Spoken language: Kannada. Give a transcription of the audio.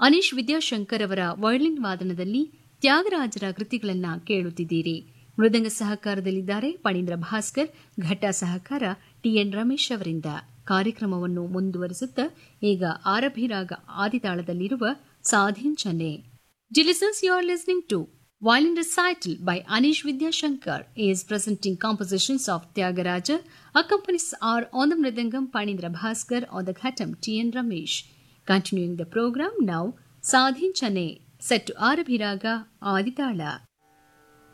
ಅನೀಶ್ ವಿದ್ಯಾಶಂಕರ್ ಅವರ ವಯಲಿನ್ ವಾದನದಲ್ಲಿ ತ್ಯಾಗರಾಜರ ಕೃತಿಗಳನ್ನ ಕೇಳುತ್ತಿದ್ದೀರಿ ಮೃದಂಗ ಸಹಕಾರದಲ್ಲಿದ್ದಾರೆ ಪಣೀಂದ್ರ ಭಾಸ್ಕರ್ ಘಟ್ಟ ಸಹಕಾರ ಟಿಎನ್ ರಮೇಶ್ ಅವರಿಂದ ಕಾರ್ಯಕ್ರಮವನ್ನು ಮುಂದುವರಿಸುತ್ತಾ ಈಗ ಆರಭಿರಾಗ ಆದಿತಾಳದಲ್ಲಿರುವ ಸಾಧೀನ್ ಚನೆ Listeners, you are listening to Violin Recital by Anish Vidyashankar is presenting compositions of Tyagaraja. Accompanies are on the Mridangam Panindra Bhaskar on the Ghatam T.N. Ramesh. Continuing the program now, Sadhin Chane, set to Arabhiraga Aditala.